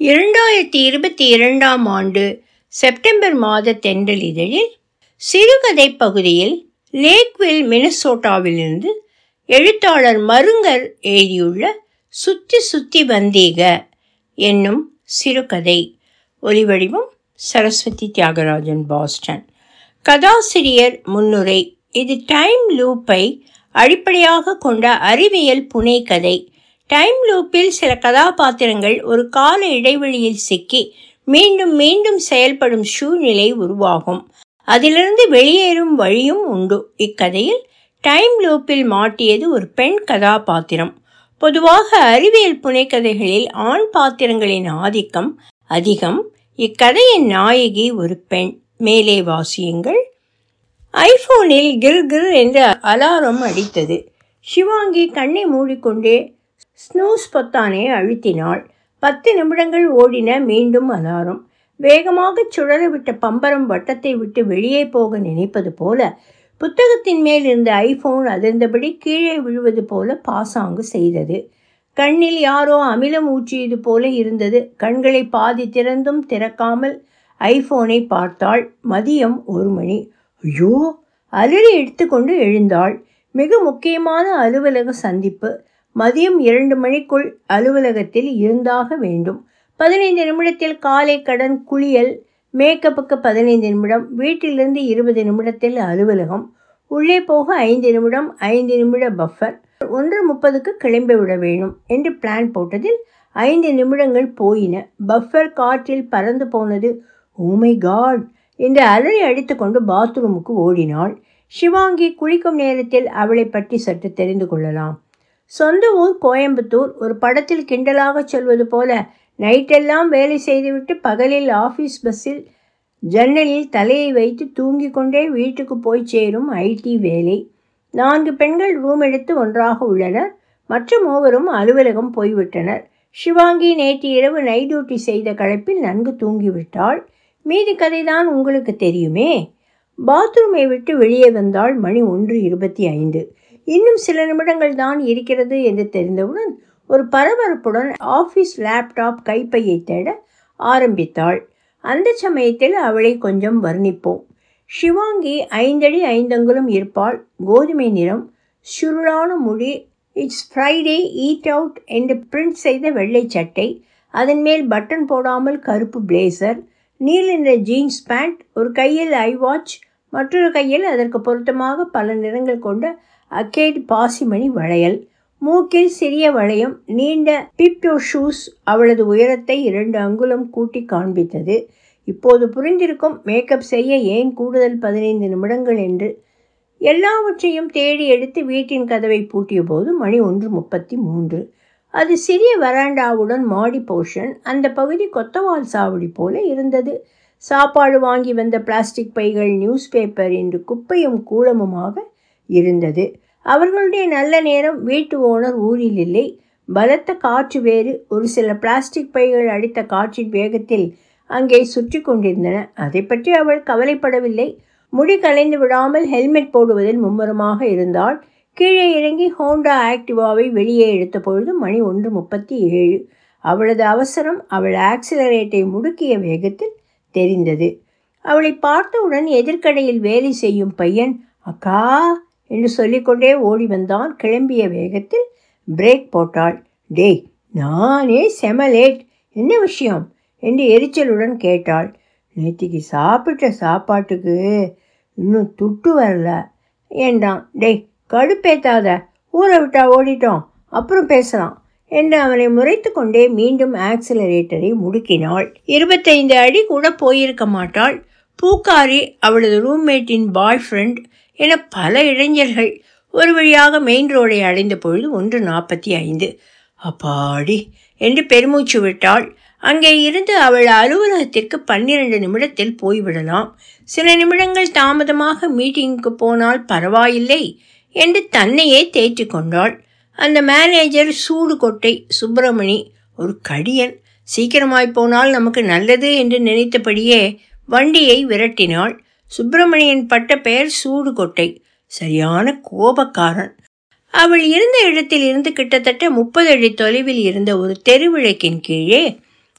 இரண்டாயிரத்தி இருபத்தி இரண்டாம் ஆண்டு செப்டம்பர் மாத தென்றல் இதழில் சிறுகதை பகுதியில் லேக்வில் மினசோட்டாவிலிருந்து எழுத்தாளர் மருங்கர் எழுதியுள்ள சுத்தி சுத்தி வந்தீக என்னும் சிறுகதை ஒலிவடிவம் சரஸ்வதி தியாகராஜன் பாஸ்டன் கதாசிரியர் முன்னுரை இது டைம் லூப்பை அடிப்படையாக கொண்ட அறிவியல் புனைகதை டைம் லூப்பில் சில கதாபாத்திரங்கள் ஒரு கால இடைவெளியில் சிக்கி மீண்டும் மீண்டும் செயல்படும் சூழ்நிலை உருவாகும் அதிலிருந்து வெளியேறும் வழியும் உண்டு இக்கதையில் டைம் லூப்பில் மாட்டியது ஒரு பெண் கதாபாத்திரம் பொதுவாக அறிவியல் புனைக்கதைகளில் ஆண் பாத்திரங்களின் ஆதிக்கம் அதிகம் இக்கதையின் நாயகி ஒரு பெண் மேலே வாசியுங்கள் ஐபோனில் கிர் கிர் என்று அலாரம் அடித்தது சிவாங்கி கண்ணை மூடிக்கொண்டே ஸ்னூஸ் பொத்தானை அழுத்தினாள் பத்து நிமிடங்கள் ஓடின மீண்டும் அலாரம் வேகமாக சுழலவிட்ட பம்பரம் வட்டத்தை விட்டு வெளியே போக நினைப்பது போல புத்தகத்தின் மேல் இருந்த ஐபோன் அதிர்ந்தபடி கீழே விழுவது போல பாசாங்கு செய்தது கண்ணில் யாரோ அமிலம் ஊற்றியது போல இருந்தது கண்களை பாதி திறந்தும் திறக்காமல் ஐபோனை பார்த்தாள் மதியம் ஒரு மணி ஐயோ அலறி எடுத்துக்கொண்டு எழுந்தாள் மிக முக்கியமான அலுவலக சந்திப்பு மதியம் இரண்டு மணிக்குள் அலுவலகத்தில் இருந்தாக வேண்டும் பதினைந்து நிமிடத்தில் காலை கடன் குளியல் மேக்கப்புக்கு பதினைந்து நிமிடம் வீட்டிலிருந்து இருபது நிமிடத்தில் அலுவலகம் உள்ளே போக ஐந்து நிமிடம் ஐந்து நிமிட பஃபர் ஒன்று முப்பதுக்கு கிளம்பி விட வேணும் என்று பிளான் போட்டதில் ஐந்து நிமிடங்கள் போயின பஃபர் காற்றில் பறந்து போனது ஓமை காட் என்று அலறி அடித்துக்கொண்டு பாத்ரூமுக்கு ஓடினாள் சிவாங்கி குளிக்கும் நேரத்தில் அவளை பற்றி சற்று தெரிந்து கொள்ளலாம் சொந்த ஊர் கோயம்புத்தூர் ஒரு படத்தில் கிண்டலாக சொல்வது போல நைட்டெல்லாம் வேலை செய்துவிட்டு பகலில் ஆஃபீஸ் பஸ்ஸில் ஜன்னலில் தலையை வைத்து தூங்கி கொண்டே வீட்டுக்கு போய் சேரும் ஐடி வேலை நான்கு பெண்கள் ரூம் எடுத்து ஒன்றாக உள்ளனர் மற்ற மூவரும் அலுவலகம் போய்விட்டனர் சிவாங்கி நேற்று இரவு நைட் டியூட்டி செய்த களைப்பில் நன்கு தூங்கிவிட்டாள் மீதி கதைதான் உங்களுக்கு தெரியுமே பாத்ரூமை விட்டு வெளியே வந்தாள் மணி ஒன்று இருபத்தி ஐந்து இன்னும் சில நிமிடங்கள் தான் இருக்கிறது என்று தெரிந்தவுடன் ஒரு பரபரப்புடன் ஆஃபீஸ் லேப்டாப் கைப்பையை தேட ஆரம்பித்தாள் அந்த சமயத்தில் அவளை கொஞ்சம் வர்ணிப்போம் ஷிவாங்கி ஐந்தடி ஐந்தங்குலம் இருப்பாள் கோதுமை நிறம் சுருளான முடி இட்ஸ் ஃப்ரைடே ஈட் அவுட் என்று பிரிண்ட் செய்த வெள்ளை சட்டை அதன் மேல் பட்டன் போடாமல் கருப்பு பிளேசர் நீல நிற ஜீன்ஸ் பேண்ட் ஒரு கையில் ஐ வாட்ச் மற்றொரு கையில் அதற்கு பொருத்தமாக பல நிறங்கள் கொண்ட அக்கேட் பாசிமணி வளையல் மூக்கில் சிறிய வளையம் நீண்ட பிப்டோ ஷூஸ் அவளது உயரத்தை இரண்டு அங்குலம் கூட்டி காண்பித்தது இப்போது புரிந்திருக்கும் மேக்கப் செய்ய ஏன் கூடுதல் பதினைந்து நிமிடங்கள் என்று எல்லாவற்றையும் தேடி எடுத்து வீட்டின் கதவை பூட்டிய போது மணி ஒன்று முப்பத்தி மூன்று அது சிறிய வராண்டாவுடன் மாடி போர்ஷன் அந்த பகுதி கொத்தவால் சாவடி போல இருந்தது சாப்பாடு வாங்கி வந்த பிளாஸ்டிக் பைகள் நியூஸ் பேப்பர் என்று குப்பையும் கூலமுமாக இருந்தது அவர்களுடைய நல்ல நேரம் வீட்டு ஓனர் ஊரில் இல்லை பலத்த காற்று வேறு ஒரு சில பிளாஸ்டிக் பைகள் அடித்த காற்றின் வேகத்தில் அங்கே சுற்றி கொண்டிருந்தன அதை பற்றி அவள் கவலைப்படவில்லை முடி கலைந்து விடாமல் ஹெல்மெட் போடுவதில் மும்முரமாக இருந்தால் கீழே இறங்கி ஹோண்டா ஆக்டிவாவை வெளியே எடுத்த பொழுது மணி ஒன்று முப்பத்தி ஏழு அவளது அவசரம் அவள் ஆக்சிலரேட்டை முடுக்கிய வேகத்தில் தெரிந்தது அவளை பார்த்தவுடன் எதிர்க்கடையில் வேலை செய்யும் பையன் அக்கா என்று சொல்லிக்கொண்டே ஓடி வந்தான் கிளம்பிய வேகத்தில் பிரேக் போட்டாள் டேய் நானே செம லேட் என்ன விஷயம் என்று எரிச்சலுடன் கேட்டாள் நேற்றுக்கு சாப்பிட்ட சாப்பாட்டுக்கு இன்னும் துட்டு வரல ஏண்டான் டேய் கடுப்பேத்தாத ஊரை விட்டா ஓடிட்டோம் அப்புறம் பேசலாம் என்று அவனை முறைத்து கொண்டே மீண்டும் ஆக்சிலரேட்டரை முடுக்கினாள் இருபத்தைந்து அடி கூட போயிருக்க மாட்டாள் பூக்காரி அவளது ரூம்மேட்டின் பாய் ஃப்ரெண்ட் என பல இளைஞர்கள் ஒரு வழியாக மெயின் ரோடை அடைந்த பொழுது ஒன்று நாற்பத்தி ஐந்து அப்பாடி என்று பெருமூச்சு விட்டாள் அங்கே இருந்து அவள் அலுவலகத்திற்கு பன்னிரண்டு நிமிடத்தில் போய்விடலாம் சில நிமிடங்கள் தாமதமாக மீட்டிங்குக்கு போனால் பரவாயில்லை என்று தன்னையே தேற்றி கொண்டாள் அந்த மேனேஜர் சூடு கொட்டை சுப்பிரமணி ஒரு கடியன் சீக்கிரமாய் போனால் நமக்கு நல்லது என்று நினைத்தபடியே வண்டியை விரட்டினாள் சுப்பிரமணியன் பட்ட பெயர் சூடு கொட்டை சரியான கோபக்காரன் அவள் இருந்த இடத்தில் இருந்து கிட்டத்தட்ட முப்பது அடி தொலைவில் இருந்த ஒரு தெருவிளக்கின் கீழே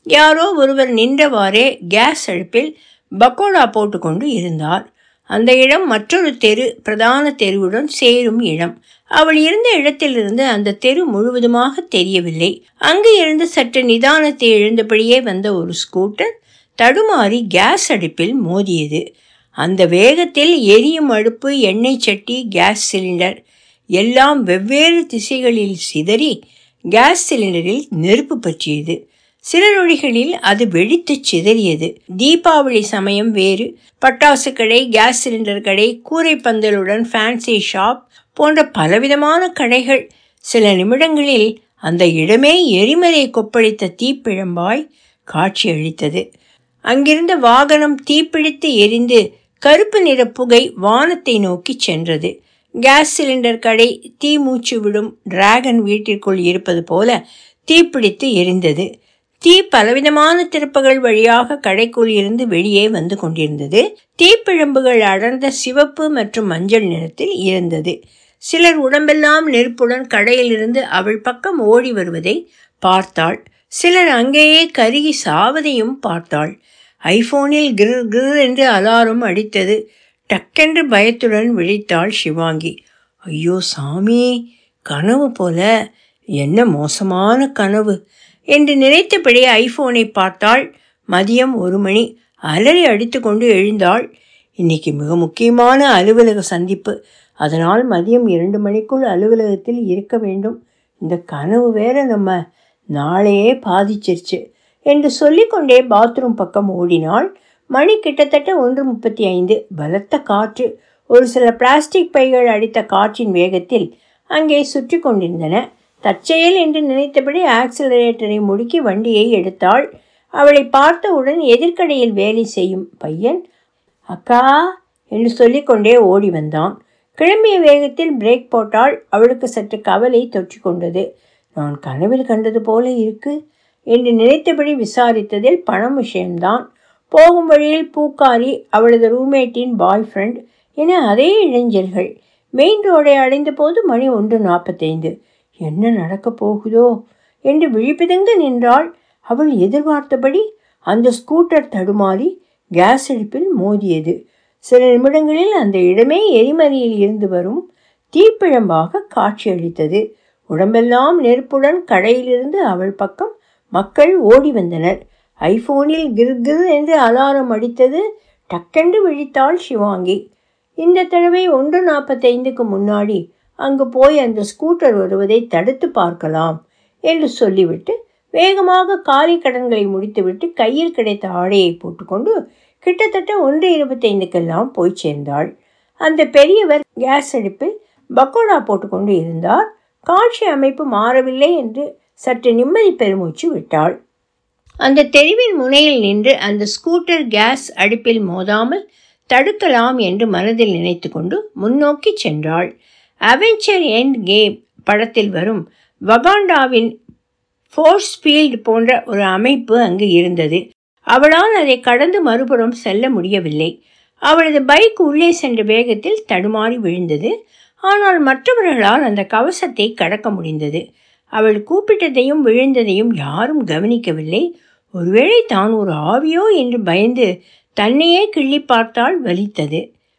யாரோ ஒருவர் நின்றவாறே கேஸ் அடுப்பில் பக்கோடா போட்டுக்கொண்டு இருந்தார் அந்த இடம் மற்றொரு தெரு பிரதான தெருவுடன் சேரும் இடம் அவள் இருந்த இடத்திலிருந்து அந்த தெரு முழுவதுமாக தெரியவில்லை அங்கு இருந்து சற்று நிதானத்தை எழுந்தபடியே வந்த ஒரு ஸ்கூட்டர் தடுமாறி கேஸ் அடுப்பில் மோதியது அந்த வேகத்தில் எரியும் அடுப்பு எண்ணெய் சட்டி கேஸ் சிலிண்டர் எல்லாம் வெவ்வேறு திசைகளில் சிதறி கேஸ் சிலிண்டரில் நெருப்பு பற்றியது சில நொடிகளில் அது வெடித்துச் சிதறியது தீபாவளி சமயம் வேறு பட்டாசு கடை கேஸ் சிலிண்டர் கடை கூரை பந்தலுடன் ஃபேன்சி ஷாப் போன்ற பலவிதமான கடைகள் சில நிமிடங்களில் அந்த இடமே எரிமலை கொப்பளித்த தீப்பிழம்பாய் காட்சியளித்தது அங்கிருந்த வாகனம் தீப்பிடித்து எரிந்து கருப்பு நிற புகை வானத்தை நோக்கி சென்றது கேஸ் சிலிண்டர் கடை தீ மூச்சு விடும் டிராகன் வீட்டிற்குள் இருப்பது போல தீப்பிடித்து எரிந்தது தீ பலவிதமான திறப்புகள் வழியாக கடைக்குள் இருந்து வெளியே வந்து கொண்டிருந்தது தீப்பிழம்புகள் அடர்ந்த சிவப்பு மற்றும் மஞ்சள் நிறத்தில் இருந்தது சிலர் உடம்பெல்லாம் நெருப்புடன் கடையிலிருந்து அவள் பக்கம் ஓடி வருவதை பார்த்தாள் சிலர் அங்கேயே கருகி சாவதையும் பார்த்தாள் ஐபோனில் கிர் கிர் என்று அலாரம் அடித்தது டக்கென்று பயத்துடன் விழித்தாள் சிவாங்கி ஐயோ சாமி கனவு போல என்ன மோசமான கனவு என்று நினைத்தபடி ஐபோனை பார்த்தாள் மதியம் ஒரு மணி அலறி அடித்து கொண்டு எழுந்தாள் இன்னைக்கு மிக முக்கியமான அலுவலக சந்திப்பு அதனால் மதியம் இரண்டு மணிக்குள் அலுவலகத்தில் இருக்க வேண்டும் இந்த கனவு வேற நம்ம நாளையே பாதிச்சிருச்சு என்று சொல்லிக்கொண்டே பாத்ரூம் பக்கம் ஓடினாள் மணி கிட்டத்தட்ட ஒன்று முப்பத்தி ஐந்து பலத்த காற்று ஒரு சில பிளாஸ்டிக் பைகள் அடித்த காற்றின் வேகத்தில் அங்கே சுற்றி கொண்டிருந்தன தற்செயல் என்று நினைத்தபடி ஆக்சிலரேட்டரை முடுக்கி வண்டியை எடுத்தாள் அவளை பார்த்தவுடன் எதிர்க்கடையில் வேலை செய்யும் பையன் அக்கா என்று சொல்லிக்கொண்டே ஓடி வந்தான் கிளம்பிய வேகத்தில் பிரேக் போட்டால் அவளுக்கு சற்று கவலை தொற்றி கொண்டது நான் கனவில் கண்டது போல இருக்கு என்று நினைத்தபடி விசாரித்ததில் பணம் விஷயம்தான் போகும் வழியில் பூக்காரி அவளது ரூம்மேட்டின் பாய் ஃப்ரெண்ட் என அதே இளைஞர்கள் மெயின் ரோடை அடைந்த போது மணி ஒன்று நாற்பத்தைந்து என்ன நடக்கப் போகுதோ என்று விழிப்பிதங்க நின்றாள் அவள் எதிர்பார்த்தபடி அந்த ஸ்கூட்டர் தடுமாறி கேஸ் அடுப்பில் மோதியது சில நிமிடங்களில் அந்த இடமே எரிமலையில் இருந்து வரும் தீப்பிழம்பாக காட்சியளித்தது உடம்பெல்லாம் நெருப்புடன் கடையிலிருந்து அவள் பக்கம் மக்கள் ஓடி வந்தனர் ஐபோனில் கிர்கிர் என்று அலாரம் அடித்தது டக்கென்று விழித்தாள் சிவாங்கி இந்த தடவை ஒன்று நாற்பத்தைந்துக்கு முன்னாடி அங்கு போய் அந்த ஸ்கூட்டர் வருவதை தடுத்து பார்க்கலாம் என்று சொல்லிவிட்டு வேகமாக காலி கடன்களை முடித்துவிட்டு கையில் கிடைத்த ஆடையை போட்டுக்கொண்டு கிட்டத்தட்ட ஒன்று இருபத்தைந்துக்கெல்லாம் போய் சேர்ந்தாள் அந்த பெரியவர் கேஸ் அடுப்பில் பக்கோடா போட்டுக்கொண்டு இருந்தார் காட்சி அமைப்பு மாறவில்லை என்று சற்று நிம்மதி பெருமூச்சு விட்டாள் அந்த தெருவின் முனையில் நின்று அந்த ஸ்கூட்டர் கேஸ் அடுப்பில் மோதாமல் தடுக்கலாம் என்று மனதில் நினைத்து கொண்டு முன்னோக்கி சென்றாள் அவெஞ்சர் எண்ட் கேம் படத்தில் வரும் வகாண்டாவின் ஃபோர்ஸ் ஃபீல்டு போன்ற ஒரு அமைப்பு அங்கு இருந்தது அவளால் அதை கடந்து மறுபுறம் செல்ல முடியவில்லை அவளது பைக் உள்ளே சென்ற வேகத்தில் தடுமாறி விழுந்தது ஆனால் மற்றவர்களால் அந்த கவசத்தை கடக்க முடிந்தது அவள் கூப்பிட்டதையும் விழுந்ததையும் யாரும் கவனிக்கவில்லை ஒருவேளை தான் ஒரு ஆவியோ என்று பயந்து தன்னையே கிள்ளி பார்த்தால் வலித்தது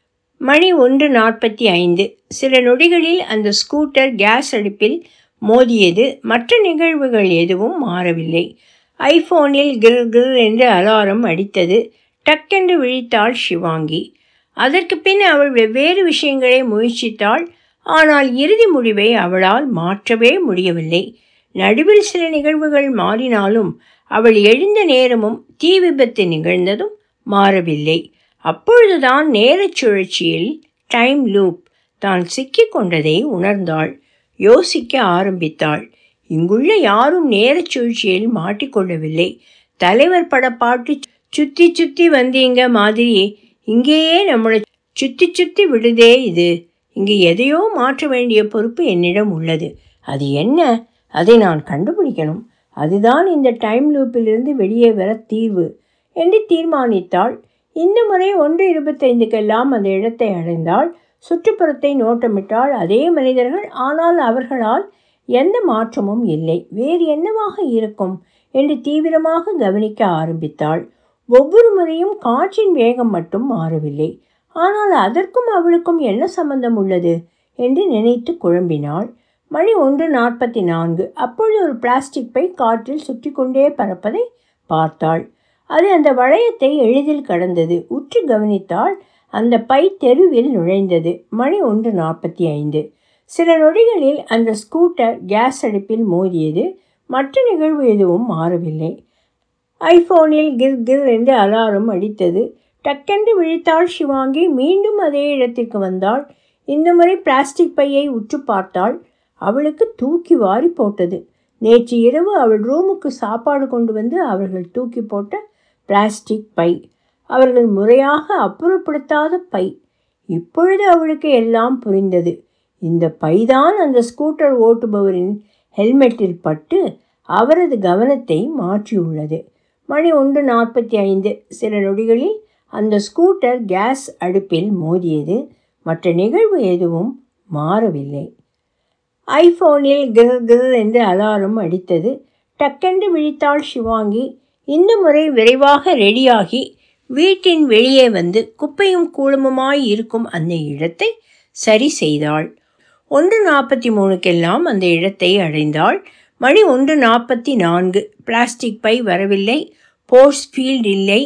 மணி ஒன்று நாற்பத்தி ஐந்து சில நொடிகளில் அந்த ஸ்கூட்டர் கேஸ் அடுப்பில் மோதியது மற்ற நிகழ்வுகள் எதுவும் மாறவில்லை ஐபோனில் கிர் கிர் என்று அலாரம் அடித்தது டக்கென்று விழித்தாள் சிவாங்கி அதற்கு பின் அவள் வெவ்வேறு விஷயங்களை முயற்சித்தாள் ஆனால் இறுதி முடிவை அவளால் மாற்றவே முடியவில்லை நடுவில் சில நிகழ்வுகள் மாறினாலும் அவள் எழுந்த நேரமும் தீ விபத்து நிகழ்ந்ததும் மாறவில்லை அப்பொழுதுதான் நேரச் சுழற்சியில் டைம் லூப் தான் சிக்கிக் கொண்டதை உணர்ந்தாள் யோசிக்க ஆரம்பித்தாள் இங்குள்ள யாரும் நேரச் சுழற்சியில் மாட்டிக்கொள்ளவில்லை தலைவர் பட பாட்டு சுத்தி சுத்தி வந்தீங்க மாதிரி இங்கேயே நம்மளை சுத்தி சுத்தி விடுதே இது இங்கு எதையோ மாற்ற வேண்டிய பொறுப்பு என்னிடம் உள்ளது அது என்ன அதை நான் கண்டுபிடிக்கணும் அதுதான் இந்த டைம் லூப்பிலிருந்து வெளியே வர தீர்வு என்று தீர்மானித்தாள் இந்த முறை ஒன்று இருபத்தைந்துக்கெல்லாம் அந்த இடத்தை அடைந்தாள் சுற்றுப்புறத்தை நோட்டமிட்டால் அதே மனிதர்கள் ஆனால் அவர்களால் எந்த மாற்றமும் இல்லை வேறு என்னவாக இருக்கும் என்று தீவிரமாக கவனிக்க ஆரம்பித்தாள் ஒவ்வொரு முறையும் காற்றின் வேகம் மட்டும் மாறவில்லை ஆனால் அதற்கும் அவளுக்கும் என்ன சம்பந்தம் உள்ளது என்று நினைத்து குழம்பினாள் மணி ஒன்று நாற்பத்தி நான்கு அப்பொழுது ஒரு பிளாஸ்டிக் பை காற்றில் சுற்றி கொண்டே பறப்பதை பார்த்தாள் அது அந்த வளையத்தை எளிதில் கடந்தது உற்று கவனித்தால் அந்த பை தெருவில் நுழைந்தது மணி ஒன்று நாற்பத்தி ஐந்து சில நொடிகளில் அந்த ஸ்கூட்டர் கேஸ் அடுப்பில் மோதியது மற்ற நிகழ்வு எதுவும் மாறவில்லை ஐஃபோனில் கிர் கிர் என்று அலாரம் அடித்தது டக்கென்று விழித்தாள் சிவாங்கி மீண்டும் அதே இடத்திற்கு வந்தாள் இந்த முறை பிளாஸ்டிக் பையை உற்று பார்த்தாள் அவளுக்கு தூக்கி வாரி போட்டது நேற்று இரவு அவள் ரூமுக்கு சாப்பாடு கொண்டு வந்து அவர்கள் தூக்கி போட்ட பிளாஸ்டிக் பை அவர்கள் முறையாக அப்புறப்படுத்தாத பை இப்பொழுது அவளுக்கு எல்லாம் புரிந்தது இந்த பைதான் அந்த ஸ்கூட்டர் ஓட்டுபவரின் ஹெல்மெட்டில் பட்டு அவரது கவனத்தை மாற்றியுள்ளது மணி ஒன்று நாற்பத்தி ஐந்து சில நொடிகளில் அந்த ஸ்கூட்டர் கேஸ் அடுப்பில் மோதியது மற்ற நிகழ்வு எதுவும் மாறவில்லை ஐஃபோனில் கிர் கிர் என்று அலாரம் அடித்தது டக்கென்று விழித்தாள் சிவாங்கி இந்த முறை விரைவாக ரெடியாகி வீட்டின் வெளியே வந்து குப்பையும் கூலமுமாய் இருக்கும் அந்த இடத்தை சரி செய்தாள் ஒன்று நாற்பத்தி மூணுக்கெல்லாம் அந்த இடத்தை அடைந்தாள் மணி ஒன்று நாற்பத்தி நான்கு பிளாஸ்டிக் பை வரவில்லை போர்ஸ் ஃபீல்ட் இல்லை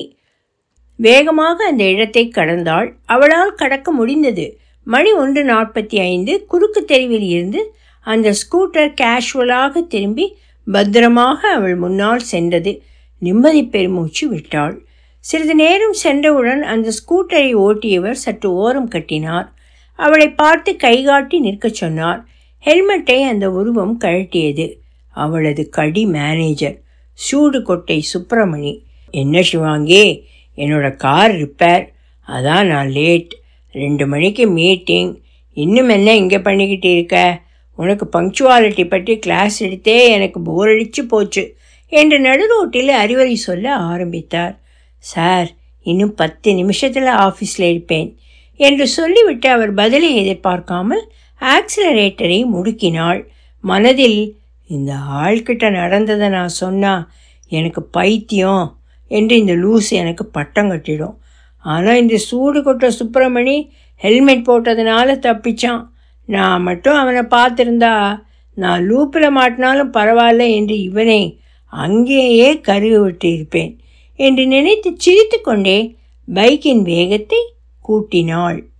வேகமாக அந்த இடத்தை கடந்தாள் அவளால் கடக்க முடிந்தது மணி ஒன்று நாற்பத்தி ஐந்து குறுக்கு தெருவில் இருந்து அந்த ஸ்கூட்டர் கேஷுவலாக திரும்பி பத்திரமாக அவள் முன்னால் சென்றது நிம்மதி பெருமூச்சு விட்டாள் சிறிது நேரம் சென்றவுடன் அந்த ஸ்கூட்டரை ஓட்டியவர் சற்று ஓரம் கட்டினார் அவளை பார்த்து கைகாட்டி நிற்கச் சொன்னார் ஹெல்மெட்டை அந்த உருவம் கழட்டியது அவளது கடி மேனேஜர் சூடு கொட்டை சுப்பிரமணி என்ன சிவாங்கி என்னோட கார் ரிப்பேர் அதான் நான் லேட் ரெண்டு மணிக்கு மீட்டிங் இன்னும் என்ன இங்கே பண்ணிக்கிட்டு இருக்க உனக்கு பங்க்சுவாலிட்டி பற்றி கிளாஸ் எடுத்தே எனக்கு போர் அடிச்சு போச்சு என்று நடுரோட்டில் அறிவுரை சொல்ல ஆரம்பித்தார் சார் இன்னும் பத்து நிமிஷத்தில் ஆஃபீஸில் இருப்பேன் என்று சொல்லிவிட்டு அவர் பதிலை எதிர்பார்க்காமல் ஆக்சிலரேட்டரை முடுக்கினாள் மனதில் இந்த ஆள்கிட்ட நடந்ததை நான் சொன்னா எனக்கு பைத்தியம் என்று இந்த லூஸ் எனக்கு பட்டம் கட்டிடும் ஆனால் இந்த சூடு கொட்ட சுப்பிரமணி ஹெல்மெட் போட்டதுனால தப்பிச்சான் நான் மட்டும் அவனை பார்த்துருந்தா நான் லூப்பில் மாட்டினாலும் பரவாயில்ல என்று இவனை அங்கேயே கருவி விட்டு இருப்பேன் என்று நினைத்து சிரித்து கொண்டே பைக்கின் வேகத்தை கூட்டினாள்